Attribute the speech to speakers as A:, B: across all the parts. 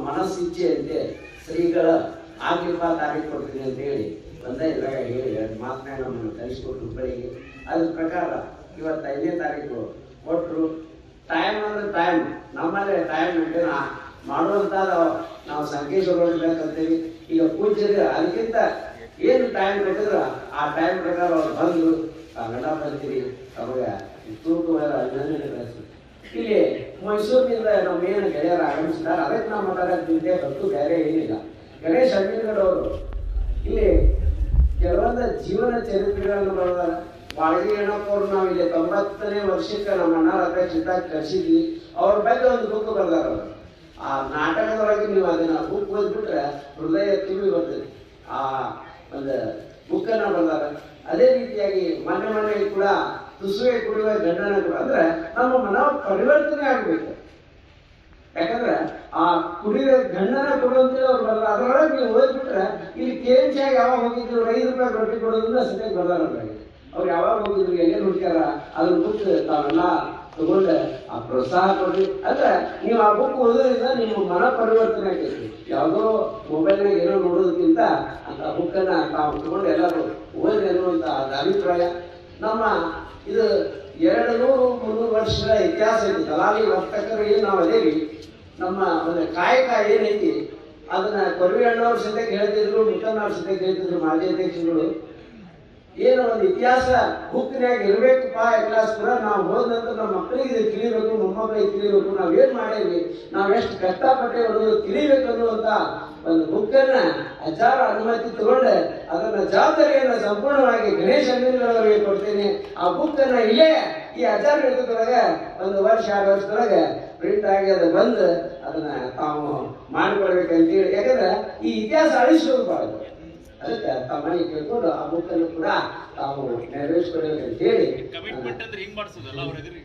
A: ಮನಸ್ಸಿಚ್ಛೆಯಂತೆ ಶ್ರೀಗಳ ಆಗ್ಲಿಪ್ಪ ತಾರೀಕು ಕೊಡ್ತೀನಿ ಅಂತ ಹೇಳಿ ಒಂದೇ ಇದ್ರಾಗ ಹೇಳಿ ಎರಡು ಮಾತನಾಗ ನಮ್ಮನ್ನು ಕಲಿಸ್ಕೊಟ್ರು ಹುಬ್ಬಳ್ಳಿಗೆ ಅದ್ರ ಪ್ರಕಾರ ಇವತ್ತು ಐದನೇ ತಾರೀಕು ಕೊಟ್ಟರು ಟೈಮ್ ಅಂದ್ರೆ ಟೈಮ್ ನಮ್ಮಲ್ಲೇ ಟೈಮ್ ಮೇಂಟೈನ್ ಮಾಡುವಂತ ನಾವು ಸಂಕೇಶ್ವರಬೇಕಂತೀವಿ ಈಗ ಪೂಜ್ಯರು ಅದಕ್ಕಿಂತ ಏನು ಟೈಮ್ ಕೊಟ್ಟಿದ್ರ ಆ ಟೈಮ್ ಪ್ರಕಾರ ಅವ್ರು ಬಂದು ಕನ್ನಡ ಬರ್ತೀರಿ ಅವಾಗ ತೂಕವಾದ ಅಭಿನಂದನೆ ಕಳಿಸ್ತೀವಿ ಇಲ್ಲಿ ಮೈಸೂರಿನಿಂದ ನಮ್ಮ ಏನು ಗೆಳೆಯರು ಆಗಮಿಸಿದ್ದಾರೆ ಅದಕ್ಕೆ ನಾವು ಮಾತಾಡೋದಿದ್ದೆ ಹೊರತು ಬೇರೆ ಏನಿಲ್ಲ ಗಣೇಶ್ ಅಮೀನ್ಗಡ್ ಅವರು ಇಲ್ಲಿ ಕೆಲವೊಂದು ಜೀವನ ಚರಿತ್ರೆಗಳನ್ನು ಬರೆದಾರ ಬಾಳಗಿ ಅಣ್ಣಪ್ಪವ್ರು ನಾವು ಇಲ್ಲಿ ತೊಂಬತ್ತನೇ ವರ್ಷಕ್ಕೆ ನಮ್ಮ ಅಣ್ಣರ ಅಧ್ಯಕ್ಷ ಇದ್ದಾಗ ಕಳಿಸಿದ್ವಿ ಅವ್ರ ಬಗ್ಗೆ ಒಂದು ಬುಕ್ ಬರ್ದಾರ ಅವರು ಆ ನಾಟಕದೊಳಗೆ ನೀವು ಅದನ್ನ ಬುಕ್ ಓದ್ಬಿಟ್ರೆ ಹೃದಯ ತುಂಬಿ ಬರ್ತದೆ ಆ ಒಂದು ಬುಕ್ಕನ್ನ ಬರ್ದಾರ ಅದೇ ರೀತಿಯಾಗಿ ಮೊನ್ನೆ ಮೊನ್ನೆ ಕೂಡ ತುಸುವೆ ಕುಡಿಯುವ ಗಂಡನ ಕೂಡ ಅಂದ್ರೆ ನಮ್ಮ ಮನ ಪರಿವರ್ತನೆ ಆಗ್ಬೇಕು ಯಾಕಂದ್ರೆ ಆ ಕುಡಿಯುವ ಗಂಡನ ಕೊಡುವಂತೇಳಿ ಅವ್ರು ಬರಲ್ಲ ಅದರೊಳಗೆ ನೀವು ಓದ್ಬಿಟ್ರೆ ಇಲ್ಲಿ ಕೆ ಎಂ ಸಿ ಯಾವಾಗ ಹೋಗಿದ್ರು ಐದು ರೂಪಾಯಿ ರೊಟ್ಟಿ ಕೊಡೋದ್ರಿಂದ ಸದ್ಯಕ್ಕೆ ಬರ್ದಾರ ಅವ್ರಿಗೆ ಅವ್ರು ಯಾವಾಗ ಹೋಗಿದ್ರು ಎಲ್ಲೇನು ಹುಡುಕ್ಯಾರ ಅದನ್ನ ಬುಕ್ ತಾವೆಲ್ಲ ತಗೊಂಡು ಆ ಪ್ರೋತ್ಸಾಹ ಕೊಡ್ರಿ ಅಂದ್ರೆ ನೀವು ಆ ಬುಕ್ ಓದೋದ್ರಿಂದ ನಿಮ್ಮ ಮನ ಪರಿವರ್ತನೆ ಆಗೈತಿ ಯಾವುದೋ ಮೊಬೈಲ್ನಾಗ ಏನೋ ನೋಡೋದಕ್ಕಿಂತ ಅಂತ ಬುಕ್ಕನ್ನ ತಾವು ತಗೊಂಡು ಎಲ್ಲರೂ ಓದಿ ಅನ್ನುವಂತ ಅದು ಅಭಿಪ್ರಾಯ ನಮ್ಮ ಇದು ಎರಡು ನೂರು ಮುನ್ನೂರು ವರ್ಷದ ಇತಿಹಾಸ ಐತಿ ದಲಾಲಿ ವರ್ತಕರು ಏನು ನಾವು ಅದೇವಿ ನಮ್ಮ ಒಂದು ಕಾಯಕ ಏನೈತಿ ಅದನ್ನ ಕೊರವಿ ಅಣ್ಣವ್ರ ಸದ್ಯಕ್ಕೆ ಹೇಳ್ತಿದ್ರು ಮುತ್ತಣ್ಣವ್ರ ಸದ್ಯಕ್ಕೆ ಹೇಳ್ತಿದ್ರು ಮಾಜಿ ಅಧ್ಯಕ್ಷರುಗಳು ಏನು ಒಂದು ಇತಿಹಾಸ ಬುಕ್ನ್ಯಾಗ ಇರ್ಬೇಕಪ್ಪ ಕ್ಲಾಸ್ ಕೂಡ ನಾವು ಹೋದ ನಂತರ ನಮ್ಮ ಮಕ್ಕಳಿಗೆ ಇದು ತಿಳಿಬೇಕು ಮೊಮ್ಮಕ್ಕಳಿಗೆ ತಿಳಿಬೇಕು ನಾವ್ ಏನ್ ಮಾಡೇವಿ ನಾವ್ ಎಷ್ಟು ಕಷ್ಟಪಟ್ಟೆ ಅನ್ನೋದು ತಿಳಿಬೇಕು ಅನ್ನುವಂತ ಒಂದು ಬುಕ್ಕನ್ನ ಅಜ್ಜಾರ ಅನುಮತಿ ತಗೊಂಡು ಅದನ್ನ ಜವಾಬ್ದಾರಿಯನ್ನ ಸಂಪೂರ್ಣವಾಗಿ ಗಣೇಶ ಅಮೀನ್ಗಳವರಿಗೆ ಕೊಡ್ತೀನಿ ಆ ಬುಕ್ಕನ್ನ ಇಲ್ಲೇ ಈ ಅಜ್ಜಾರ ನೇತೃತ್ವದೊಳಗೆ ಒಂದು ವರ್ಷ ಎರಡು ವರ್ಷದೊಳಗೆ ಪ್ರಿಂಟ್ ಆಗಿ ಅದು ಬಂದು ಅದನ್ನ ತಾವು ಮಾಡಿಕೊಳ್ಬೇಕಂತೇಳಿ ಯಾಕಂದ್ರೆ ಈ ಇತಿಹಾಸ ಅಳಿಸೋದು ಬಾಳದು ಅದಕ್ಕೆ ತಮ್ಮನಿಗೆ ಕೇಳ್ಕೊಂಡು ಆ ಬುಕ್ಕನ್ನು ಕೂಡ ತಾವು ನೆರವೇರಿಸ್ಕೊಡ್ಬೇಕಂತ ಹೇಳಿ
B: ಕಮಿಟ್ಮೆಂಟ್ ಅಂದ್ರೆ ಹಿಂಗ್ ಮಾಡಿಸೋದಲ್ಲ ಅವ್ರ ಎದುರಿಗೆ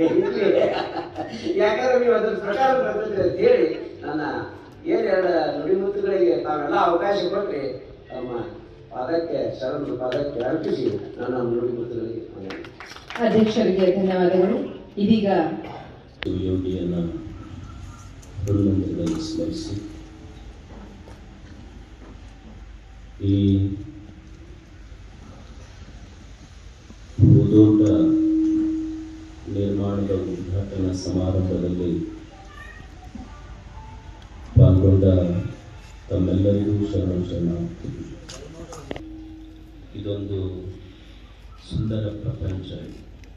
A: ಯಾಕಂದ್ರೆ ನೀವು ಅದ್ರ ಪ್ರಕಾರ ಬರ್ತದೆ ಅಂತ ಹೇಳಿ ನನ್ನ ಏನೆರಡು ನುಡಿಮುತ್ತುಗಳಿಗೆ ತಾವೆಲ್ಲ ಅವಕಾಶ ಕೊಟ್ರಿ ತಮ್ಮ ಪದಕ್ಕೆ ಶರಣು ಪದಕ್ಕೆ ಅರ್ಪಿಸಿ ನನ್ನ ನುಡಿಮುತ್ತುಗಳಿಗೆ ವಂದನೆ.
C: ಅಧ್ಯಕ್ಷರಿಗೆ ಧನ್ಯವಾದಗಳು ಇದೀಗ
D: ಯೋಗಿಯನ್ನ ಹನುಮಂತದಲ್ಲಿ ಸ್ಮರಿಸಿ ಈ ಭೂದೋಟ ನಿರ್ಮಾಣದ ಉದ್ಘಾಟನಾ ಸಮಾರಂಭದಲ್ಲಿ ಪಾಲ್ಗೊಂಡ ತಮ್ಮೆಲ್ಲರಿಗೂ ಶರಣ ಶರಣಾರ್ಥಿ ಇದೊಂದು ಸುಂದರ ಪ್ರಪಂಚ ಇದು.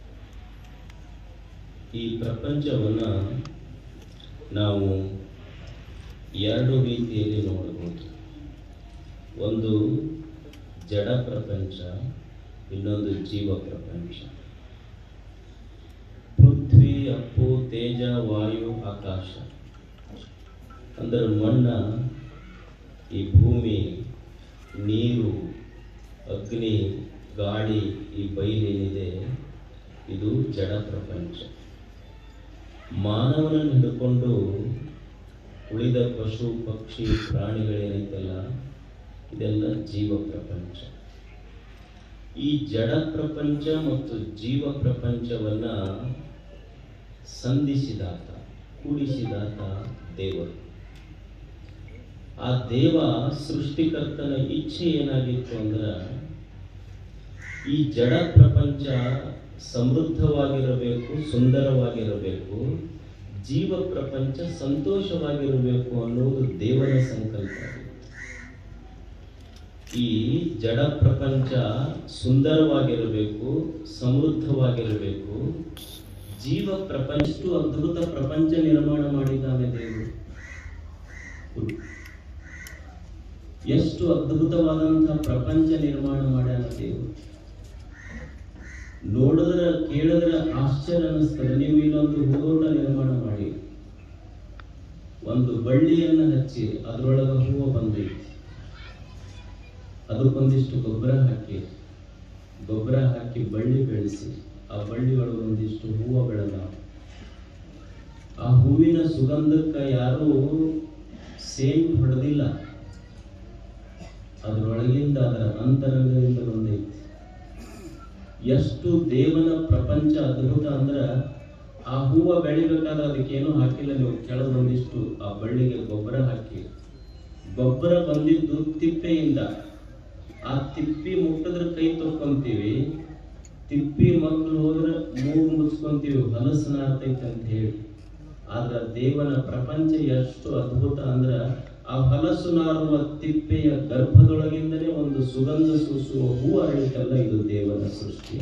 D: ಈ ಪ್ರಪಂಚವನ್ನು ನಾವು ಎರಡು ರೀತಿಯಲ್ಲಿ ನೋಡಬಹುದು ಒಂದು ಜಡ ಪ್ರಪಂಚ ಇನ್ನೊಂದು ಜೀವ ಪ್ರಪಂಚ ಪೃಥ್ವಿ ಅಪ್ಪು ತೇಜ ವಾಯು ಆಕಾಶ ಅಂದರೆ ಮಣ್ಣ ಈ ಭೂಮಿ ನೀರು ಅಗ್ನಿ ಗಾಳಿ ಈ ಬಯಲೇನಿದೆ ಇದು ಜಡ ಪ್ರಪಂಚ ಮಾನವನನ್ನು ಹಿಡ್ಕೊಂಡು ಉಳಿದ ಪಶು ಪಕ್ಷಿ ಪ್ರಾಣಿಗಳೇನೈತಲ್ಲ ಇದೆಲ್ಲ ಜೀವ ಪ್ರಪಂಚ ಈ ಜಡ ಪ್ರಪಂಚ ಮತ್ತು ಜೀವ ಪ್ರಪಂಚವನ್ನ ಸಂಧಿಸಿದಾತ ಕೂಡಿಸಿದಾತ ದೇವರು ಆ ದೇವ ಸೃಷ್ಟಿಕರ್ತನ ಇಚ್ಛೆ ಏನಾಗಿತ್ತು ಅಂದ್ರೆ ಈ ಜಡ ಪ್ರಪಂಚ ಸಮೃದ್ಧವಾಗಿರಬೇಕು ಸುಂದರವಾಗಿರಬೇಕು ಜೀವ ಪ್ರಪಂಚ ಸಂತೋಷವಾಗಿರಬೇಕು ಅನ್ನೋದು ದೇವರ ಸಂಕಲ್ಪ ಆಗಿತ್ತು. ಈ ಜಡ ಪ್ರಪಂಚ ಸುಂದರವಾಗಿರಬೇಕು ಸಮೃದ್ಧವಾಗಿರಬೇಕು ಜೀವ ಪ್ರಪಂಚ ಅದ್ಭುತ ಪ್ರಪಂಚ ನಿರ್ಮಾಣ ಮಾಡಿದ್ದಾನೆ ದೇವರು ಎಷ್ಟು ಅದ್ಭುತವಾದಂತಹ ಪ್ರಪಂಚ ನಿರ್ಮಾಣ ಮಾಡ್ಯಾನ ದೇವರು ನೋಡಿದ್ರ ಕೇಳಿದ್ರ ಆಶ್ಚರ್ಯ ಅನಿಸ್ತದೆ ನೀವು ಇಲ್ಲೊಂದು ಹೂದೋಟ ನಿರ್ಮಾಣ ಮಾಡಿ ಒಂದು ಬಳ್ಳಿಯನ್ನ ಹಚ್ಚಿ ಅದ್ರೊಳಗ ಹೂವು ಬಂದೈತಿ ಅದಕ್ಕೊಂದಿಷ್ಟು ಗೊಬ್ಬರ ಹಾಕಿ ಗೊಬ್ಬರ ಹಾಕಿ ಬಳ್ಳಿ ಬೆಳೆಸಿ ಆ ಬಳ್ಳಿ ಒಳಗೆ ಒಂದಿಷ್ಟು ಹೂವು ಬೆಳೆದ ಆ ಹೂವಿನ ಸುಗಂಧಕ್ಕೆ ಯಾರೂ ಸೇಮ್ ಹೊಡೆದಿಲ್ಲ ಅದರೊಳಗಿಂದ ಅದರ ಅಂತರಂಗದಿಂದ ಬಂದೈತಿ ಎಷ್ಟು ದೇವನ ಪ್ರಪಂಚ ಅದ್ಭುತ ಅಂದ್ರ ಆ ಹೂವು ಬೆಳಿಬೇಕಾದ್ರೆ ಅದಕ್ಕೇನು ಹಾಕಿಲ್ಲ ನೀವು ಕೆಳಗೊಂದಿಷ್ಟು ಆ ಬಳ್ಳಿಗೆ ಗೊಬ್ಬರ ಹಾಕಿ ಗೊಬ್ಬರ ಬಂದಿದ್ದು ತಿಪ್ಪೆಯಿಂದ ಆ ತಿಪ್ಪಿ ಮುಟ್ಟಿದ್ರೆ ಕೈ ತೊಕ್ಕೊಂತೀವಿ ತಿಪ್ಪಿ ಮಕ್ಕಳು ಹೋದ್ರೆ ಮೂಗು ಮುಚ್ಕೊಂತೀವಿ ಹೊಲಸನ ಆಗ್ತೈತೆ ಅಂತ ಹೇಳಿ ಆದ್ರೆ ದೇವನ ಪ್ರಪಂಚ ಎಷ್ಟು ಅದ್ಭುತ ಅಂದ್ರ ಆ ಹೊಲಸು ನಾರುವ ತಿಪ್ಪೆಯ ಗರ್ಭದೊಳಗಿಂದಲೇ ಒಂದು ಸುಗಂಧ ಸೂಸುವ ಹೂ ಅರಳಿತಲ್ಲ ಇದು ದೇವನ ಸೃಷ್ಟಿಯ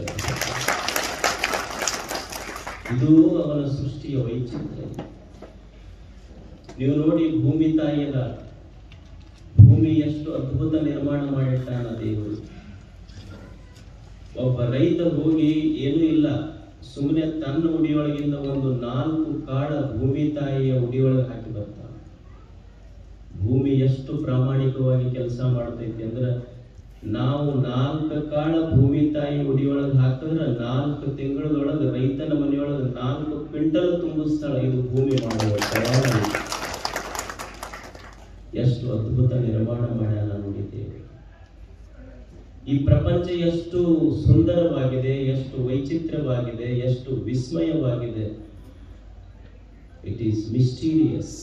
D: ಇದು ಅವನ ಸೃಷ್ಟಿಯ ವೈಚಿತ್ರ್ಯ ನೀವು ನೋಡಿ ಭೂಮಿ ತಾಯಿಯದ ಭೂಮಿ ಎಷ್ಟು ಅದ್ಭುತ ನಿರ್ಮಾಣ ಮಾಡಿಟ್ಟಾನ ದೇವರು ಒಬ್ಬ ರೈತ ಹೋಗಿ ಏನೂ ಇಲ್ಲ ಸುಮ್ಮನೆ ತನ್ನ ಉಡಿಯೊಳಗಿಂದ ಒಂದು ನಾಲ್ಕು ಕಾಳ ಭೂಮಿ ತಾಯಿಯ ಉಡಿಯೊಳಗೆ ಹಾಕಿ ಬರ್ತಾನ ಭೂಮಿ ಎಷ್ಟು ಪ್ರಾಮಾಣಿಕವಾಗಿ ಕೆಲಸ ಮಾಡ್ತೈತಿ ಅಂದ್ರೆ ನಾವು ನಾಲ್ಕು ಕಾಳ ಭೂಮಿ ತಾಯಿ ಉಡಿಯೊಳಗೆ ಹಾಕಿದ್ರೆ ನಾಲ್ಕು ತಿಂಗಳದೊಳಗೆ ರೈತನ ಮನೆಯೊಳಗೆ ನಾಲ್ಕು ಕ್ವಿಂಟಲ್ ತುಂಬಿಸ್ತಾಳ ಇದು ಭೂಮಿ ಮಾಡುವ ತಯಾರಿ ಎಷ್ಟು ಅದ್ಭುತ ನಿರ್ಮಾಣ ಮಾಡ್ಯಾನ ನೋಡಿದ್ದೇವೆ ಈ ಪ್ರಪಂಚ ಎಷ್ಟು ಸುಂದರವಾಗಿದೆ ಎಷ್ಟು ವೈಚಿತ್ರ್ಯವಾಗಿದೆ ಎಷ್ಟು ವಿಸ್ಮಯವಾಗಿದೆ ಇಟ್ ಈಸ್ ಮಿಸ್ಟೀರಿಯಸ್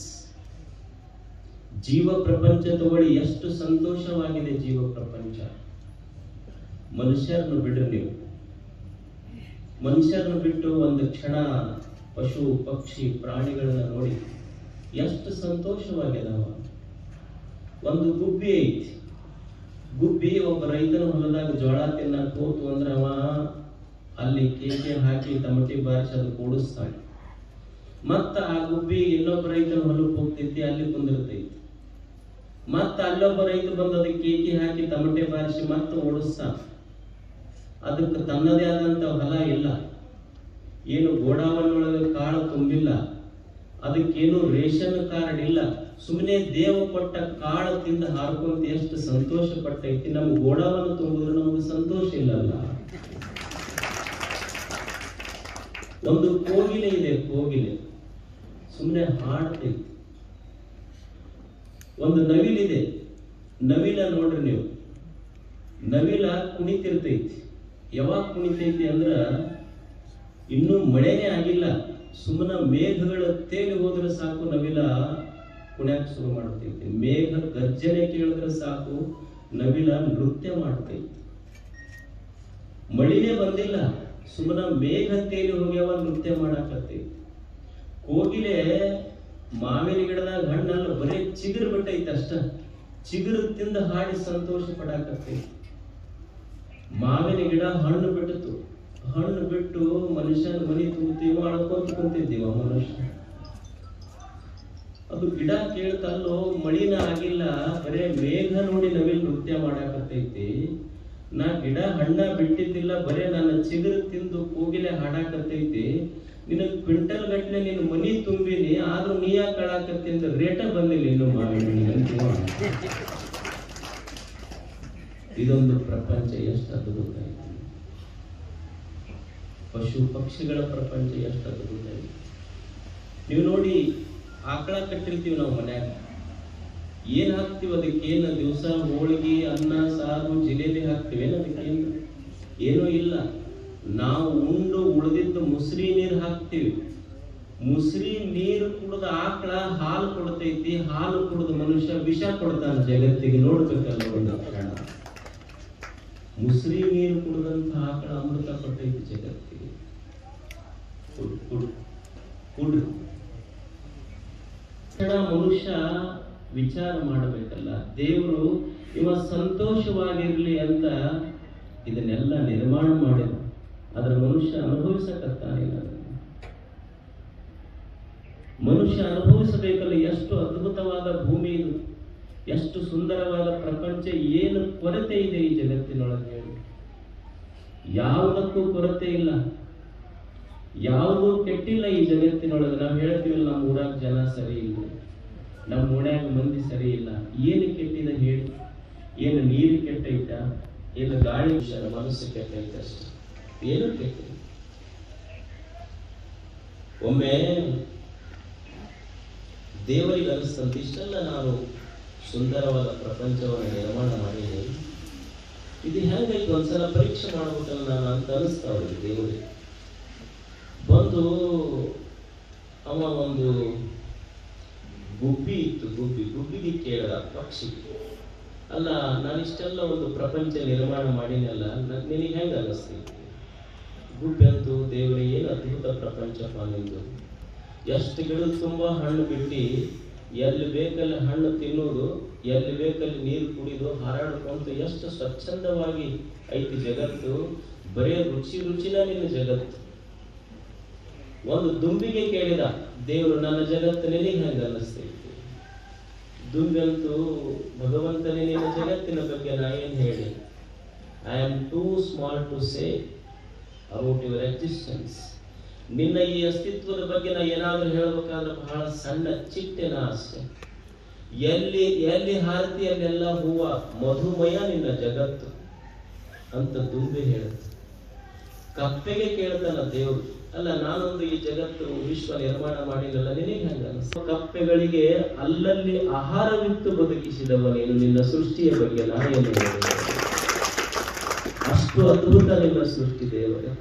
D: ಜೀವ ಪ್ರಪಂಚ ತಗೊಳ್ಳಿ ಎಷ್ಟು ಸಂತೋಷವಾಗಿದೆ ಜೀವ ಪ್ರಪಂಚ ಮನುಷ್ಯರನ್ನು ಬಿಡ್ರಿ ನೀವು ಮನುಷ್ಯರನ್ನು ಬಿಟ್ಟು ಒಂದು ಕ್ಷಣ ಪಶು ಪಕ್ಷಿ ಪ್ರಾಣಿಗಳನ್ನ ನೋಡಿ ಎಷ್ಟು ಸಂತೋಷವಾಗಿದಾವ ಒಂದು ಗುಬ್ಬಿ ಐತಿ ಗುಬ್ಬಿ ಒಬ್ಬ ರೈತನ ಹೊಲದಾಗ ಜೋಳ ತಿನ್ನಕ್ ಹೋತು ಅಂದ್ರೆ ಅವ ಅಲ್ಲಿ ಕೇಕೆ ಹಾಕಿ ತಮಟಿ ಬಾರಿಸಿ ಅದು ಕೂಡಿಸ್ತಾನೆ ಮತ್ತ ಆ ಗುಬ್ಬಿ ಇನ್ನೊಬ್ಬ ರೈತನ ಹೊಲಕ್ಕೆ ಹೋಗ್ತೈತಿ ಅಲ್ಲಿ ಕುಂದಿರ್ತೈತಿ ಮತ್ತ ಅಲ್ಲೊಬ್ಬ ರೈತ ಬಂದು ಅದಕ್ಕೆ ಕೇಕಿ ಹಾಕಿ ತಮಟೆ ಬಾರಿಸಿ ಮತ್ತೆ ಓಡಿಸ್ತಾನ ಅದಕ್ಕೆ ತನ್ನದೇ ಆದಂತ ಹೊಲ ಇಲ್ಲ ಏನು ಗೋಡಾವನ್ನೊಳಗೆ ಕಾಳು ತುಂಬಿಲ್ಲ ಅದಕ್ಕೇನು ರೇಷನ್ ಕಾರ್ಡ್ ಇಲ್ಲ ಸುಮ್ಮನೆ ದೇವ ಕೊಟ್ಟ ಕಾಳು ತಿಂದು ಹಾರ್ಕೊಂತ ಎಷ್ಟು ಸಂತೋಷ ಪಟ್ಟೈತಿ ನಮ್ಮ ಗೋಡಾವನ್ನು ತುಂಬಿದ್ರೆ ನಮಗೆ ಸಂತೋಷ ಇಲ್ಲಲ್ಲ ಒಂದು ಕೋಗಿಲೆ ಇದೆ ಕೋಗಿಲೆ ಸುಮ್ಮನೆ ಹಾಡ್ತೈತಿ ಒಂದು ನವಿಲಿದೆ ನವಿಲ ನೋಡ್ರಿ ನೀವು ನವಿಲ ಕುಣಿತಿರ್ತೈತಿ ಯಾವಾಗ ಕುಣಿತೈತಿ ಅಂದ್ರ ಇನ್ನೂ ಮಳೆನೇ ಆಗಿಲ್ಲ ಸುಮ್ಮನ ಮೇಘಗಳ ತೇಲಿ ಹೋದ್ರೆ ಸಾಕು ನವಿಲ ಕುಣ್ಯಾಕ ಶುರು ಮಾಡ್ತೈತಿ ಮೇಘ ಗರ್ಜನೆ ಕೇಳಿದ್ರೆ ಸಾಕು ನವಿಲ ನೃತ್ಯ ಮಾಡ್ತೈತಿ ಮಳಿನೇ ಬಂದಿಲ್ಲ ಸುಮ್ಮನ ಮೇಘ ತೇಲಿ ಹೋಗ್ಯಾವ ನೃತ್ಯ ಮಾಡಾಕತ್ತೈತಿ ಕೋಗಿಲೆ ಮಾವಿನ ಗಿಡದಾಗ ಹಣ್ಣಲ್ಲ ಬರೀ ಚಿಗುರು ಬಿಟ್ಟೈತಿ ಅಷ್ಟ ಚಿಗುರು ತಿಂದು ಹಾಡಿ ಸಂತೋಷ ಪಡಾಕತ್ತೈತಿ ಮಾವಿನ ಗಿಡ ಹಣ್ಣು ಬಿಟ್ಟಿತು ಹಣ್ಣು ಬಿಟ್ಟು ಮನುಷ್ಯನ ಮನಿ ತುಂಬುತ್ತೀವಿ ಮಾಡ್ಕೊಂತ ಕುಂತಿದ್ದೀವ ಮನುಷ್ಯ ಅದು ಗಿಡ ಕೇಳ್ತಲ್ಲೋ ಮಳಿನ ಆಗಿಲ್ಲ ಬರೇ ಮೇಘ ನೋಡಿ ನವಿಲ್ ನೃತ್ಯ ಮಾಡಾಕತ್ತೈತಿ ನಾ ಗಿಡ ಹಣ್ಣ ಬಿಟ್ಟಿದ್ದಿಲ್ಲ ಬರೇ ನನ್ನ ಚಿಗುರು ತಿಂದು ಕೂಗಿಲೆ ಹಾಡಾಕತ್ತೈತಿ ನಿನ್ನ ಕ್ವಿಂಟಲ್ ಗಟ್ಲೆ ನಿನ್ನ ಮನಿ ತುಂಬಿನಿ ಆದ್ರೂ ನೀ ಯಾಕೆ ಕಳಾಕತ್ತಿ ಅಂತ ರೇಟ ಬಂದಿಲ್ಲ ಇನ್ನು ಮಾವಿನ ಹಣ್ಣಿಗೆ ಅಂತೀವ. ಇದೊಂದು ಪ್ರಪಂಚ ಎಷ್ಟು ಅದ್ಭುತ ಇದೆ ಪಶು ಪಕ್ಷಿಗಳ ಪ್ರಪಂಚ ಎಷ್ಟು ಅದ್ಭುತ ಇದೆ ನೀವು ನೋಡಿ ಆಕಳ ಕಟ್ಟಿರ್ತೀವಿ ನಾವು ಮನ್ಯಾಗ ಏನ್ ಹಾಕ್ತಿವಿ ಅದಕ್ಕೆ ಏನು ದಿವಸ ಹೋಳಿಗೆ ಅನ್ನ ಸಾರು ಜಿಲೇಬಿ ಹಾಕ್ತಿವಿ ಏನ್ ಅದಕ್ಕೆ ಏನು ಏನೂ ಇಲ್ಲ ನಾವು ಉಂಡು ಉಳಿದಿದ್ದು ಮುಸ್ರಿ ನೀರು ಹಾಕ್ತಿವಿ ಮುಸ್ರಿ ನೀರು ಕುಡಿದ ಆಕಳ ಹಾಲು ಕೊಡ್ತೈತಿ ಹಾಲು ಕುಡಿದ ಮನುಷ್ಯ ವಿಷ ಕೊಡ್ತಾನ ಜಗತ್ತಿಗೆ ನೋಡ್ಬೇಕಲ್ಲ ಒಂದು ಕ್ಷಣ ಮುಸ್ರಿ ನೀರು ಕುಡಿದಂತ ಆಕಳ ಅಮೃತ ಕೊಟ್ಟೈತಿ ಜಗತ್ತಿಗೆ ಕುಡ್ ಕುಡ್ ಕುಡ್ರಿ ಕ್ಷಣ ಮನುಷ್ಯ ವಿಚಾರ ಮಾಡಬೇಕಲ್ಲ ದೇವರು ಇವ ಸಂತೋಷವಾಗಿರ್ಲಿ ಅಂತ ಇದನ್ನೆಲ್ಲ ನಿರ್ಮಾಣ ಮಾಡಿದ ಅದರ ಮನುಷ್ಯ ಅನುಭವಿಸಕತ್ತಾನಿಲ್ಲ ಅದನ್ನ. ಮನುಷ್ಯ ಅನುಭವಿಸಬೇಕಲ್ಲ ಎಷ್ಟು ಅದ್ಭುತವಾದ ಭೂಮಿ ಇದು ಎಷ್ಟು ಸುಂದರವಾದ ಪ್ರಪಂಚ ಏನು ಕೊರತೆ ಇದೆ ಈ ಜಗತ್ತಿನೊಳಗೆ ಹೇಳಿ ಯಾವುದಕ್ಕೂ ಕೊರತೆ ಇಲ್ಲ ಯಾವುದೂ ಕೆಟ್ಟಿಲ್ಲ ಈ ಜಗತ್ತಿನೊಳಗೆ ನಾವು ಹೇಳ್ತೀವಲ್ಲ ನಮ್ಮ ಊರಾಗ ಜನ ಸರಿ ಇಲ್ಲ ನಮ್ಮ ಓಣ್ಯಾಗ ಮಂದಿ ಸರಿ ಇಲ್ಲ ಏನು ಕೆಟ್ಟಿದೆ ಹೇಳಿ ಏನು ನೀರು ಕೆಟ್ಟೈತ ಏನು ಗಾಳಿ ವಿಷಯ ಮನಸ್ಸು ಕೆಟ್ಟೈತೆ ಅಷ್ಟೆ ಏನು ಕೆಟ್ಟಿಲ್ಲ ಒಮ್ಮೆ ದೇವರಿಗೆ ಅನಿಸ್ತಂತ ಇಷ್ಟೆಲ್ಲ ನಾನು ಸುಂದರವಾದ ಪ್ರಪಂಚವನ್ನು ನಿರ್ಮಾಣ ಮಾಡಿದೆ ಇದು ಹೆಂಗೈತೆ ಒಂದ್ಸಲ ಪರೀಕ್ಷೆ ಮಾಡ್ಬೇಕಲ್ಲ ನಾನು ಅಂತ ಅನಿಸ್ತಾ ಅವ್ರಿಗೆ ದೇವರಿಗೆ ಬಂದು ಅವ ಒಂದು ಗುಬ್ಬಿ ಇತ್ತು ಗುಬ್ಬಿ ಗುಬ್ಬಿಗೆ ಕೇಳಿದ ಪಕ್ಷಿ ಅಲ್ಲ ನಾನು ಇಷ್ಟೆಲ್ಲ ಒಂದು ಪ್ರಪಂಚ ನಿರ್ಮಾಣ ಮಾಡಿನಲ್ಲ ನ- ನಿನಗೆ ಹೆಂಗೆ ಅನ್ನಿಸ್ತೈತಿ ಗುಬ್ಬಿ ಅಂತೂ ದೇವರೇ ಏನು ಅದ್ಭುತ ಪ್ರಪಂಚಪ್ಪ ನಿಂದು ಎಷ್ಟು ಗಿಡದ ತುಂಬ ಹಣ್ಣು ಬಿಟ್ಟು ಎಲ್ಲಿ ಬೇಕಲ್ಲಿ ಹಣ್ಣು ತಿನ್ನೋದು ಎಲ್ಲಿ ಬೇಕಲ್ಲಿ ನೀರು ಕುಡಿದು ಹಾರಾಡ್ಕೊಂತು ಎಷ್ಟು ಸ್ವಚ್ಛಂದವಾಗಿ ಐತಿ ಜಗತ್ತು ಬರೇ ರುಚಿ ರುಚಿನ ನಿನ್ನ ಜಗತ್ತು ಒಂದು ದುಂಬಿಗೆ ಕೇಳಿದ ದೇವರು ನನ್ನ ಜಗತ್ತು ನಿನಗೆ ಹೆಂಗೆ ಅನ್ನಿಸ್ತೈತಿ ದುಂಬಂತೂ ಭಗವಂತನೇ ನಿನ್ನ ಜಗತ್ತಿನ ಬಗ್ಗೆ ನಾ ಏನು ಹೇಳಿ I am too small to say about your existence ನಿನ್ನ ಈ ಅಸ್ತಿತ್ವದ ಬಗ್ಗೆ ನಾ ಏನಾದರೂ ಹೇಳಬೇಕಾದ್ರೆ ಬಹಳ ಸಣ್ಣ ಚಿಟ್ಟೆನ ಅಷ್ಟೆ ಎಲ್ಲಿ ಎಲ್ಲಿ ಹಾರತಿ ಅಲ್ಲೆಲ್ಲ ಹೂವ ಮಧುಮಯ ನಿನ್ನ ಜಗತ್ತು ಅಂತ ದುಂಬಿ ಹೇಳುತ್ತೆ ಕಪ್ಪೆಗೆ ಕೇಳ್ತಾನ ದೇವರು ಅಲ್ಲ ನಾನೊಂದು ಈ ಜಗತ್ತು ವಿಶ್ವ ನಿರ್ಮಾಣ ಮಾಡಿಲ್ಲಲ್ಲ ನಿನಗೆ ಹೆಂಗ ಅನ್ಸ್ತು? ಕಪ್ಪೆಗಳಿಗೆ ಅಲ್ಲಲ್ಲಿ ಆಹಾರವಿತ್ತು ಬದುಕಿಸಿದವ ನೀನು ನಿನ್ನ ಸೃಷ್ಟಿಯ ಬಗ್ಗೆ ನಾ ಏನು ಹೇಳಲಿ? ಅಷ್ಟು ಅದ್ಭುತ ನಿನ್ನ ಸೃಷ್ಟಿ ದೇವರೇ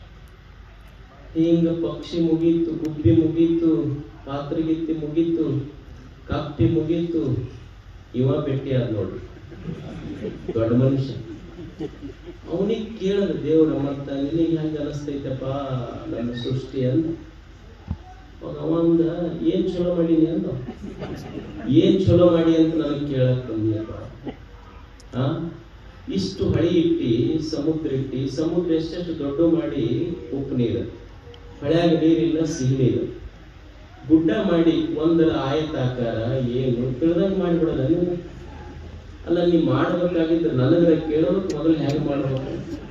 D: ಹಿಂಗ ಪಕ್ಷಿ ಮುಗೀತು ಗುಬ್ಬಿ ಮುಗೀತು ಪಾತ್ರಗಿತ್ತಿ ಮುಗೀತು ಕಪ್ಪಿ ಮುಗೀತು ಇವ ಭೇಟಿಯಾದ ನೋಡ್ರಿ ದೊಡ್ಡ ಮನುಷ್ಯ ಅವನಿಗೆ ಕೇಳದ ದೇವ್ರ ಮತ್ತ ನಿನಗೆ ಹೆಂಗ ಅನಸ್ತೈತಪ್ಪ ನನ್ನ ಸೃಷ್ಟಿ ಅಂದ ಅವಾಗ ಅವ ಅಂದ ಏನ್ ಚಲೋ ಮಾಡೀನಿ ಅಂದ ಏನ್ ಚಲೋ ಮಾಡಿ ಅಂತ ನನಗೆ ಕೇಳಕ್ ಬಂದಿಯಪ್ಪ ಆ ಇಷ್ಟು ಹಳಿ ಇಟ್ಟಿ ಸಮುದ್ರ ಇಟ್ಟಿ ಸಮುದ್ರ ಎಷ್ಟೆಷ್ಟು ದೊಡ್ಡ ಮಾಡಿ ಉಪ್ಪು ನೀರು ಹಳ್ಯಾಗ ನೀರಿಲ್ಲ ಸಿಹಿ ನೀರು ಗುಡ್ಡ ಮಾಡಿ ಒಂದರ ಆಯತಾಕಾರ ಏನು ತಿಳಿದಂಗೆ ಮಾಡಿಬಿಡೋದ ನೀವು ಅಲ್ಲ ನೀ ಮಾಡ್ಬೇಕಾಗಿದ್ರೆ ನನಗರ ಕೇಳೋದಕ್ಕೆ ಮೊದಲು ಹೆಂಗ್ ಮಾಡ್ಬೇಕು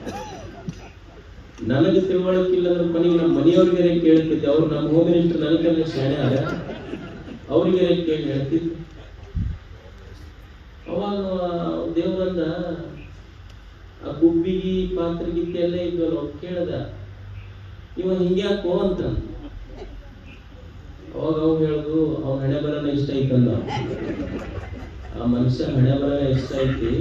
D: ನನಗೆ ತಿಳುವಳಿಕಿಲ್ಲ ಅಂದ್ರೆ ಮನೆಗೆ ನಮ್ಮ ಮನೆಯವ್ರಿಗೆ ಕೇಳ್ತಿದ್ದೆ ಅವ್ರು ನಮ್ಮ ಹೋಮ್ ಮಿನಿಸ್ಟರ್ ನನಗೆಲ್ಲ ಶಾಣೆ ಆಗ ಅವ್ರಿಗೆ ಕೇಳಿ ಹೇಳ್ತಿದ್ದೆ ಅವಾಗ ದೇವ್ರಂದ ಆ ಗುಬ್ಬಿಗಿ ಪಾತ್ರಗಿತ್ತಿ ಎಲ್ಲ ಇದ್ವಲ್ಲ ಅವ್ರು ಕೇಳ್ದ ಇವ ಹಿಂಗ್ಯಾಕೋ ಅಂತ ಅವಾಗ ಅವ್ ಹೇಳುದು ಅವ್ನ ಹಣೆ ಬರನ ಇಷ್ಟ ಐತಂದ ಆ ಮನುಷ್ಯ ಹಣೆ ಬರನ ಇಷ್ಟ ಐತಿ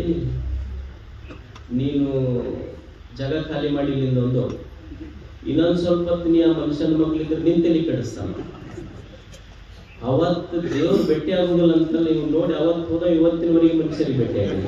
D: ನೀನು ಜಗ ಖಾಲಿ ಮಾಡಿ ಒಂದು ಇನ್ನೊಂದ್ ಸ್ವಲ್ಪ ಹೊತ್ತು ನೀ ಆ ಮನುಷ್ಯನ ಮಕ್ಳಿದ್ರೆ ನಿಂತಲಿ ಕೆಡಿಸ್ತಾನ ಅವತ್ತು ದೇವ್ರು ಭೇಟಿ ಆಗುದಿಲ್ಲ ಅಂತ ನೀವು ನೋಡಿ ಅವತ್ತು ಹೋದ ಇವತ್ತಿನವರೆಗೆ ಮನುಷ್ಯರಿಗೆ ಭೇಟಿ ಆಗಿಲ್ಲ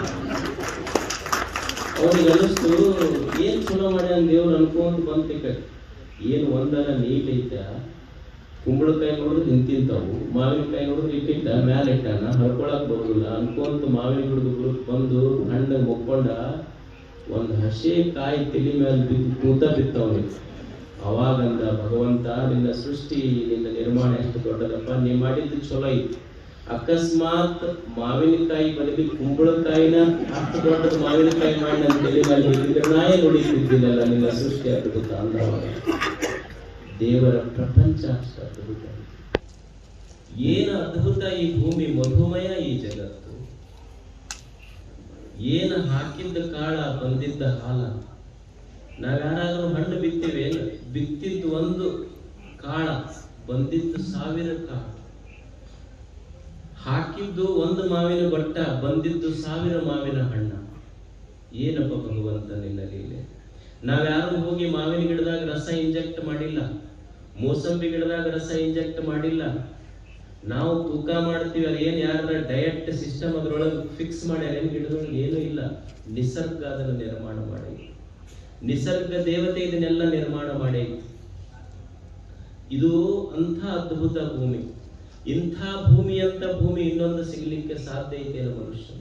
D: ಅವ್ರಿಗೆ ಅನಿಸ್ತು ಏನ್ ಚಲೋ ಮಾಡ್ಯಾನ ದೇವ್ರು ಅನ್ಕೊಂತ ಬಂತ ಈ ಕಡೆ ಏನು ಒಂದರ ನೀಟ್ ಐತ ಕುಂಬಳಕಾಯಿ ನೋಡಿದ್ರೆ ನಿಂತಿಂತಾವು ಮಾವಿನಕಾಯಿ ನೋಡಿದ್ರೆ ಇಟ್ಟಿಟ್ಟ ಮ್ಯಾಲ ಇಟ್ಟಾನ ಹರ್ಕೊಳಕ್ ಬರೋದಿಲ್ಲ ಅನ್ಕೊಂತ ಮಾವಿನ ಗಿಡದ ಬುಡಕ್ ಬಂದು ಹಣ್ಣು ಮುಕ್ಕೊಂಡ ಒಂದ್ ಹಸಿ ಕಾಯಿ ತಲಿ ಮೇಲೆ ಬಿದ್ದು ಕೂತ ಬಿತ್ತವನಿಗೆ ಅವಾಗಂದ ಭಗವಂತ ನಿನ್ನ ಸೃಷ್ಟಿ ನಿನ್ನ ನಿರ್ಮಾಣ ಎಷ್ಟು ದೊಡ್ಡದಪ್ಪ ನೀ ಮಾಡಿದ್ದು ಚಲೋ ಐತಿ ಅಕಸ್ಮಾತ್ ಮಾವಿನಕಾಯಿ ಬದಲಿ ಕುಂಬಳಕಾಯಿನ ಅಷ್ಟು ದೊಡ್ಡದ ಮಾವಿನಕಾಯಿ ಮಾಡಿ ನನ್ನ ತಲೆ ಮೇಲೆ ಬಿದ್ದಿದ್ರೆ ನಾಯೇ ನುಡಿತಿದ್ದಿಲ್ಲಲ್ಲ ನಿನ್ನ ಸೃಷ್ಟಿ ಅದ್ಭುತ ಅಂದವಾಗ ದೇವರ ಪ್ರಪಂಚ ಅಷ್ಟು ಅದ್ಭುತ ಏನು ಅದ್ಭುತ ಈ ಭೂಮಿ ಮಧುಮಯ ಈ ಜಗತ್ತು ಏನು ಹಾಕಿದ್ದ ಕಾಳ ಬಂದಿದ್ದ ಹಾಲ ನಾವ್ಯಾರಾದ್ರೂ ಹಣ್ಣು ಬಿತ್ತೀವಿ ಬಿತ್ತಿದ್ದು ಒಂದು ಕಾಳ ಬಂದಿದ್ದು ಸಾವಿರ ಕಾಳ ಹಾಕಿದ್ದು ಒಂದು ಮಾವಿನ ಬಟ್ಟ ಬಂದಿದ್ದು ಸಾವಿರ ಮಾವಿನ ಹಣ್ಣ ಏನಪ್ಪ ಭಗವಂತ ನಿನ್ನ ಲೀಲೆ ನಾವ್ಯಾರು ಹೋಗಿ ಮಾವಿನ ಗಿಡದಾಗ ರಸ ಇಂಜೆಕ್ಟ್ ಮಾಡಿಲ್ಲ ಮೋಸಂಬಿ ಗಿಡದಾಗ ರಸ ಇಂಜೆಕ್ಟ್ ಮಾಡಿಲ್ಲ ನಾವು ತೂಕ ಮಾಡ್ತೀವಿ ಅಲ್ಲಿ ಏನ್ ಯಾರ ಡಯಟ್ ಸಿಸ್ಟಮ್ ಅದ್ರೊಳಗೆ ಫಿಕ್ಸ್ ಮಾಡ್ಯಾರ ಏನ್ ಗಿಡದೊಳಗೆ ಏನೂ ಇಲ್ಲ ನಿಸರ್ಗ ಅದನ್ನು ನಿರ್ಮಾಣ ಮಾಡಿ ನಿಸರ್ಗ ದೇವತೆ ಇದನ್ನೆಲ್ಲ ನಿರ್ಮಾಣ ಮಾಡಿ ಇದು ಅಂಥ ಅದ್ಭುತ ಭೂಮಿ ಇಂಥ ಭೂಮಿ ಅಂತ ಭೂಮಿ ಇನ್ನೊಂದು ಸಿಗ್ಲಿಕ್ಕೆ ಸಾಧ್ಯ ಐತೇನು ಮನುಷ್ಯನಿಗೆ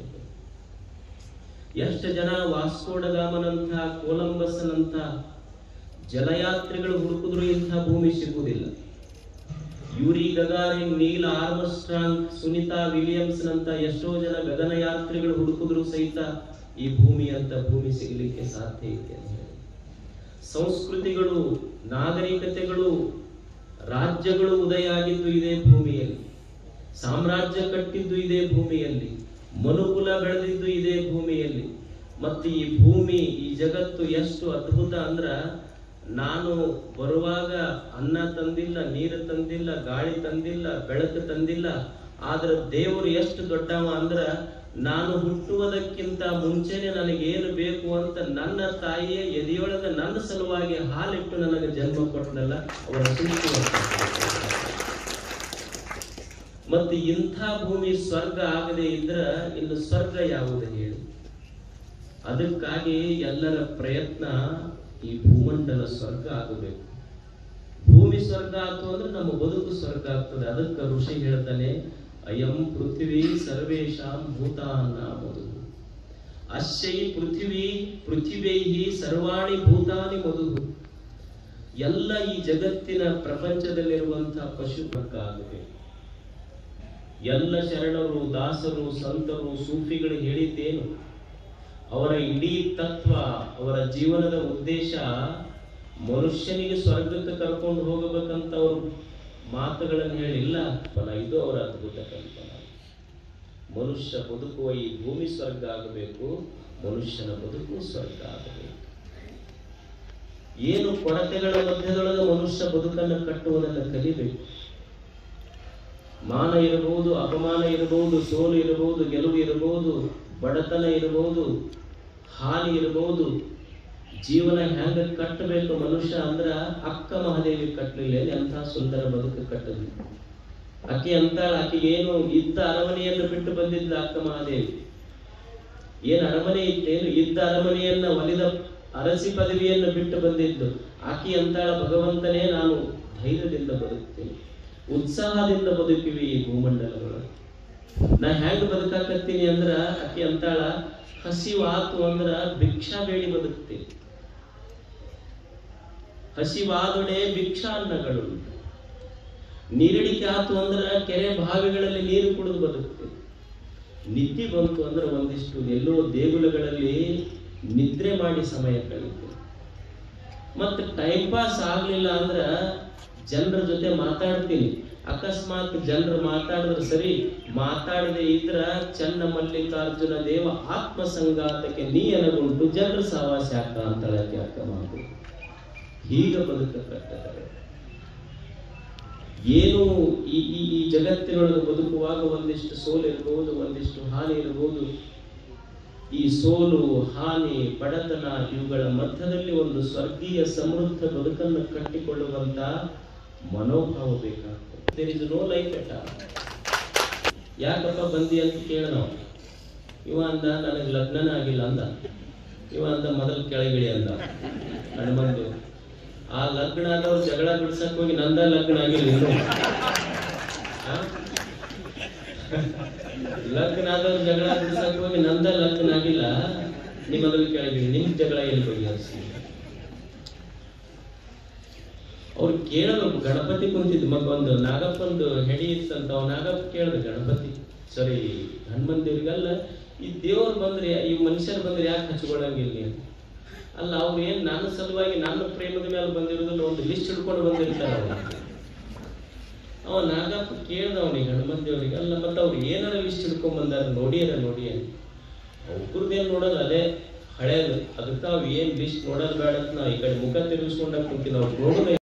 D: ಎಷ್ಟು ಜನ ವಾಸ್ಕೋಡಗಾಮನಂಥ ಕೊಲಂಬಸ್ನಂಥ ಜಲಯಾತ್ರಿಗಳು ಹುಡುಕಿದ್ರು ಇಂಥ ಭೂಮಿ ಸಿಗುವುದಿಲ್ಲ Yuri Gagarin Neil Armstrong Sunita Williams ನಂತ ಎಷ್ಟೋ ಜನ ಗಗನಯಾತ್ರಿಗಳು ಹುಡುಕಿದ್ರು ಸಹಿತ ಈ ಭೂಮಿ ಅಂತ ಭೂಮಿ ಸಿಗಲಿಕ್ಕೆ ಸಾಧ್ಯ ಇದೆ ಅಂತ ಹೇಳಿ ಸಂಸ್ಕೃತಿಗಳು ನಾಗರಿಕತೆಗಳು ರಾಜ್ಯಗಳು ಉದಯ ಆಗಿದ್ದು ಇದೇ ಭೂಮಿಯಲ್ಲಿ ಸಾಮ್ರಾಜ್ಯ ಕಟ್ಟಿದ್ದು ಇದೇ ಭೂಮಿಯಲ್ಲಿ ಮನುಕುಲ ಬೆಳೆದಿದ್ದು ಇದೇ ಭೂಮಿಯಲ್ಲಿ ಮತ್ತು ಈ ಭೂಮಿ ಈ ಜಗತ್ತು ಎಷ್ಟು ಅದ್ಭುತ ಅಂದ್ರ ನಾನು ಬರುವಾಗ ಅನ್ನ ತಂದಿಲ್ಲ ನೀರು ತಂದಿಲ್ಲ ಗಾಳಿ ತಂದಿಲ್ಲ ಬೆಳಕು ತಂದಿಲ್ಲ ಆದ್ರೆ ದೇವರು ಎಷ್ಟು ದೊಡ್ಡವ ಅಂದ್ರ ನಾನು ಹುಟ್ಟುವುದಕ್ಕಿಂತ ಮುಂಚೆನೆ ನನಗೇನು ಬೇಕು ಅಂತ ನನ್ನ ತಾಯಿಯ ಎದೆಯೊಳಗ ನನ್ನ ಸಲುವಾಗಿ ಹಾಲಿಟ್ಟು ನನಗೆ ಜನ್ಮ ಕೊಟ್ಟನಲ್ಲ ಅವರ ಸೃಷ್ಟಿ ಮತ್ತು ಇಂಥ ಭೂಮಿ ಸ್ವರ್ಗ ಆಗದೆ ಇದ್ರ ಇನ್ನು ಸ್ವರ್ಗ ಯಾವುದು ಹೇಳಿ ಅದಕ್ಕಾಗಿ ಎಲ್ಲರ ಪ್ರಯತ್ನ ಈ ಭೂಮಂಡಲ ಸ್ವರ್ಗ ಆಗಬೇಕು ಭೂಮಿ ಸ್ವರ್ಗ ಆಯ್ತು ಅಂದ್ರೆ ನಮ್ಮ ಬದುಕು ಸ್ವರ್ಗ ಆಗ್ತದೆ ಅದಕ್ಕೆ ಋಷಿ ಹೇಳ್ತಾನೆ ಅಯಂ ಪೃಥ್ವಿ ಸರ್ವೇಶಾಂ ಭೂತಾನ ಮಧು ಅಶ್ಯೈ ಪೃಥ್ವಿ ಪೃಥಿವೈಹಿ ಸರ್ವಾಣಿ ಭೂತಾನಿ ಮಧು ಎಲ್ಲ ಈ ಜಗತ್ತಿನ ಪ್ರಪಂಚದಲ್ಲಿರುವಂತಹ ಪಶು ವರ್ಗ ಆಗಬೇಕು ಎಲ್ಲ ಶರಣರು ದಾಸರು ಸಂತರು ಸೂಫಿಗಳು ಹೇಳಿದ್ದೇನು ಅವರ ಇಡೀ ತತ್ವ ಅವರ ಜೀವನದ ಉದ್ದೇಶ ಮನುಷ್ಯನಿಗೆ ಸ್ವರ್ಗಕ್ಕೆ ಕರ್ಕೊಂಡು ಹೋಗಬೇಕಂತ ಅವರು ಮಾತುಗಳನ್ನು ಹೇಳಿಲ್ಲ ಕಲ್ಪನಾ ಇದು ಅವರ ಅದ್ಭುತ ಕಲ್ಪನಾ ಮನುಷ್ಯ ಬದುಕುವ ಈ ಭೂಮಿ ಸ್ವರ್ಗ ಆಗಬೇಕು ಮನುಷ್ಯನ ಬದುಕು ಸ್ವರ್ಗ ಆಗಬೇಕು ಏನು ಕೊರತೆಗಳ ಮಧ್ಯದೊಳಗೆ ಮನುಷ್ಯ ಬದುಕನ್ನು ಕಟ್ಟುವುದನ್ನು ಕಲಿಬೇಕು ಮಾನ ಇರಬಹುದು ಅಪಮಾನ ಇರಬಹುದು ಸೋಲು ಇರಬಹುದು ಗೆಲುವು ಇರಬಹುದು ಬಡತನ ಇರಬಹುದು ಹಾನಿ ಇರಬಹುದು ಜೀವನ ಹೆಂಗ ಕಟ್ಟಬೇಕು ಮನುಷ್ಯ ಅಂದ್ರ ಅಕ್ಕ ಮಹಾದೇವಿ ಕಟ್ಟಲಿಲ್ಲ ಎಂಥ ಸುಂದರ ಬದುಕು ಕಟ್ಟಲಿ ಆಕೆ ಅಂತಾಳ ಆಕೆಗೆ ಏನು ಇದ್ದ ಅರಮನೆಯನ್ನು ಬಿಟ್ಟು ಬಂದಿದ್ಲ ಅಕ್ಕ ಮಹಾದೇವಿ ಏನ್ ಅರಮನೆ ಇತ್ತೇನು ಇದ್ದ ಅರಮನೆಯನ್ನ ಒಲಿದ ಅರಸಿ ಪದವಿಯನ್ನು ಬಿಟ್ಟು ಬಂದಿದ್ದು ಆಕೆ ಅಂತಾಳ ಭಗವಂತನೇ ನಾನು ಧೈರ್ಯದಿಂದ ಬದುಕ್ತೀನಿ ಉತ್ಸಾಹದಿಂದ ಬದುಕಿವಿ ಈ ಭೂಮಂಡಲಗಳು ನಾ ಹೆಂಗ್ ಬದುಕಾಕತ್ತೀನಿ ಅಂದ್ರ ಆಕೆ ಅಂತಾಳ ಹಸಿವಾತು ಅಂದ್ರ ಭಿಕ್ಷಾ ಬೇಡಿ ಬದುಕ್ತೀನಿ ಹಸಿವಾದೊಡೆ ಭಿಕ್ಷಾ ಅನ್ನಗಳು ನೀರಡಿಕೆ ಆತು ಅಂದ್ರ ಕೆರೆ ಬಾವಿಗಳಲ್ಲಿ ನೀರು ಕುಡಿದು ಬದುಕ್ತೀನಿ ನಿದ್ದೆ ಬಂತು ಅಂದ್ರೆ ಒಂದಿಷ್ಟು ಎಲ್ಲೋ ದೇಗುಲಗಳಲ್ಲಿ ನಿದ್ರೆ ಮಾಡಿ ಸಮಯ ಕಳೀತೀನಿ ಮತ್ತೆ ಟೈಮ್ ಪಾಸ್ ಆಗ್ಲಿಲ್ಲ ಅಂದ್ರ ಜನರ ಜೊತೆ ಮಾತಾಡ್ತೀನಿ ಅಕಸ್ಮಾತ್ ಜನರು ಮಾತಾಡಿದ್ರೆ ಸರಿ ಮಾತಾಡದೆ ಇದ್ರ ಚನ್ನ ಮಲ್ಲಿಕಾರ್ಜುನ ದೇವ ಆತ್ಮ ಸಂಘಾತಕ್ಕೆ ನೀಯನಗುಂಟು ಜನರ ಸಹವಾಸ ಯಾಕ ಅಂತಳಕ್ಕೆ ಅಕ್ಕ ಮಾತು ಹೀಗ ಬದುಕ ಕಟ್ಟತಾರೆ ಏನು ಈ ಈ ಈ ಜಗತ್ತಿನೊಳಗೆ ಬದುಕುವಾಗ ಒಂದಿಷ್ಟು ಸೋಲು ಇರಬಹುದು ಒಂದಿಷ್ಟು ಹಾನಿ ಇರಬಹುದು ಈ ಸೋಲು ಹಾನಿ ಬಡತನ ಇವುಗಳ ಮಧ್ಯದಲ್ಲಿ ಒಂದು ಸ್ವರ್ಗೀಯ ಸಮೃದ್ಧ ಬದುಕನ್ನು ಕಟ್ಟಿಕೊಳ್ಳುವಂತ ಮನೋಭಾವ ಬೇಕಾಗ್ತದೆ there is no life at ಯಾಕಪ್ಪ ಬಂದಿ ಅಂತ ಕೇಳ ನಾವು ಇವ ಅಂದ ನನಗೆ ಲಗ್ನನ ಆಗಿಲ್ಲ ಅಂದ ಇವ ಅಂದ ಮೊದಲು ಕೆಳಗಿಳಿ ಅಂದ ಹನುಮಂದು ಆ ಲಗ್ನ ಆದವ್ರು ಜಗಳ ಬಿಡ್ಸಕ್ ಹೋಗಿ ನಂದ ಲಗ್ನ ಆಗಿಲ್ಲ ಇನ್ನು ಆ? ಲಗ್ನ ಆದವ್ರು ಜಗಳ ಬಿಡ್ಸಕ್ ಹೋಗಿ ನಂದ ಲಗ್ನ ಆಗಿಲ್ಲ ನಿಮ್ಮ ಮೊದಲು ಕೆಳಗಿಳಿ ನಿಮ್ ಜಗಳ ಎಲ್ಲಿ ಬಗೆಹರಿಸಿ ಅವ್ರು ಕೇಳಬೇಕು ಗಣಪತಿ ಕುಂತಿದ್ ಮಗ ಒಂದು ನಾಗಪ್ಪಂದು ಹೆಡಿ ಇತ್ತಂತ ಅವ್ ನಾಗಪ್ಪ ಕೇಳ್ದ ಗಣಪತಿ ಸರಿ ಹನುಮಂತ ದೇವ್ರಿಗಲ್ಲ ಈ ದೇವ್ರು ಬಂದ್ರೆ ಈ ಮನುಷ್ಯರು ಬಂದ್ರೆ ಯಾಕೆ ಹಚ್ಕೊಳಂಗಿಲ್ಲ ನೀವು? ಅಲ್ಲ ಅವ್ರು ಏನ್ ನನ್ನ ಸಲುವಾಗಿ ನನ್ನ ಪ್ರೇಮದ ಮೇಲೆ ಬಂದಿರೋದಿಲ್ಲ ಒಂದು ಲಿಸ್ಟ್ ಹಿಡ್ಕೊಂಡು ಬಂದಿರ್ತಾರ ಅವ್ರು ಅವ ನಾಗಪ್ಪ ಕೇಳ್ದ ಅವನಿಗೆ ಹನುಮಂತ ದೇವ್ರಿಗೆ ಅಲ್ಲ ಮತ್ತೆ ಅವ್ರು ಏನಾರ ಲಿಸ್ಟ್ ಹಿಡ್ಕೊಂಡ್ ಬಂದಾರ ನೋಡಿಯರ ನೋಡಿ ಒಬ್ಬರದೇನ್ ನೋಡೋದು ಅದೇ ಹಳೇದು ಅದಕ್ಕೆ ಅವ್ ಏನ್ ಲಿಸ್ಟ್ ನೋಡೋದು ಬೇಡ ಅಂತ ನಾವು ಈ ಕಡೆ ಮುಖ ತಿರುಗಿಸ್ಕೊಂಡಾಗ ಕುಂತೀವಿ ನಾವು ನೋಡೋದೇ